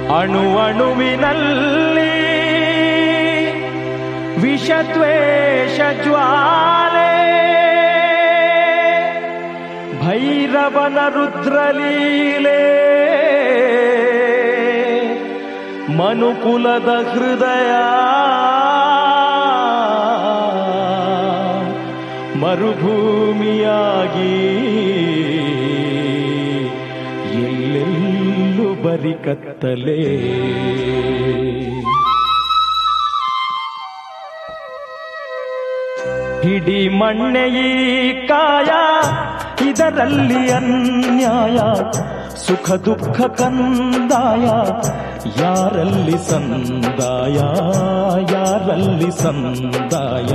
ಅಣು ಅಣುವಿನಲ್ಲಿ ವಿಷದ್ವೇಷ ಜ್ವಾಲೆ ಭೈರವನ ರುದ್ರಲೀಲೆ ಮನುಕುಲದ ಹೃದಯ ಮರುಭೂಮಿಯಾಗಿ ಎಲ್ಲೆಲ್ಲೂ ಬರಿ ಕತ್ತಲೆ ಹಿಡಿ ಮಣ್ಣೆಯೀ ಕಾಯ ಇದರಲ್ಲಿ ಅನ್ಯಾಯ ಸುಖ ದುಃಖ ಕಂದಾಯ ಯಾರಲ್ಲಿ ಸಂದಾಯ ಯಾರಲ್ಲಿ ಸಂದಾಯ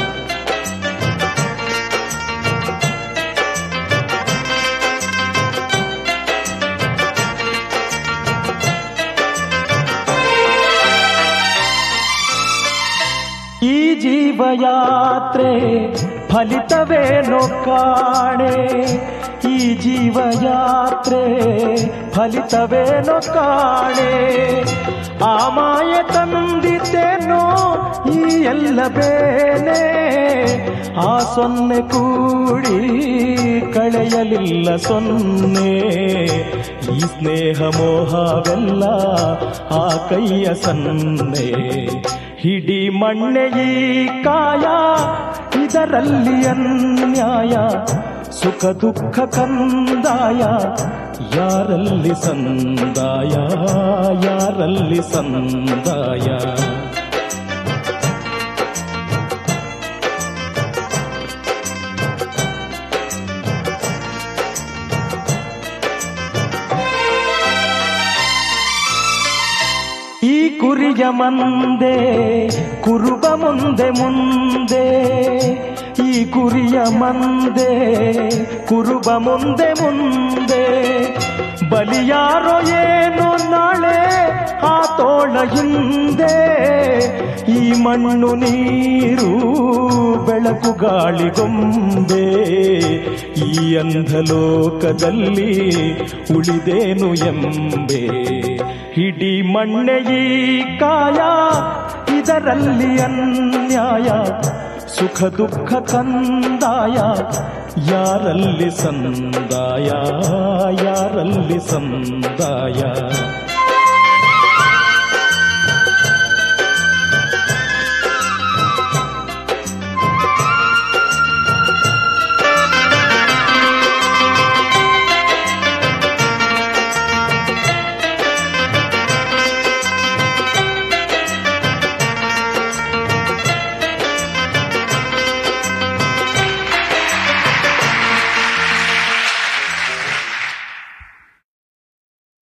ಈ ಜೀವಯಾತ್ರೆ ಫಲಿತವೇನೋ ಕಾಣೆ ಈ ಜೀವಯಾತ್ರೆ ಫಲಿತವೇನೋ ಕಾಣೆ ಆ ಮಾಯ ತಂದಿದ್ದೇನೋ ಈ ಎಲ್ಲ ಬೇನೆ ಆ ಸೊನ್ನೆ ಕೂಡಿ ಕಳೆಯಲಿಲ್ಲ ಸೊನ್ನೆ ಈ ಸ್ನೇಹ ಮೋಹವೆಲ್ಲ ಆ ಕೈಯ ಸನ್ನೆ ಹಿಡಿ ಮಣ್ಣೆಯೀ ಕಾಯ ಇದರಲ್ಲಿ ಅನ್ಯಾಯ ಸುಖ ದುಃಖ ಕಂದಾಯ ಯಾರಲ್ಲಿ ಸಂದಾಯ ಯಾರಲ್ಲಿ ಸಂದಾಯ ಈ ಕುರಿಯ ಮಂದೆ ಕುರುಬ ಮುಂದೆ ಮುಂದೆ ಈ ಕುರಿಯ ಮಂದೆ ಕುರುಬ ಮುಂದೆ ಮುಂದೆ ಬಲಿಯಾರೋ ಏನು ನಾಳೆ ಆ ತೋಳ ಹಿಂದೆ ಈ ಮಣ್ಣು ನೀರು ಬೆಳಕು ಗಾಳಿಗೊಂಬೆ ಈ ಅಂಧಲೋಕದಲ್ಲಿ ಉಳಿದೇನು ಎಂಬೆ ಹಿಡಿ ಮಣ್ಣೆಯೀ ಕಾಯ ಇದರಲ್ಲಿ ಅನ್ಯಾಯ ಸುಖ ದುಃಖ ಕಂದಾಯ ಯಾರಲ್ಲಿ ಸಂದಾಯ ಯಾರಲ್ಲಿ ಸಂದಾಯ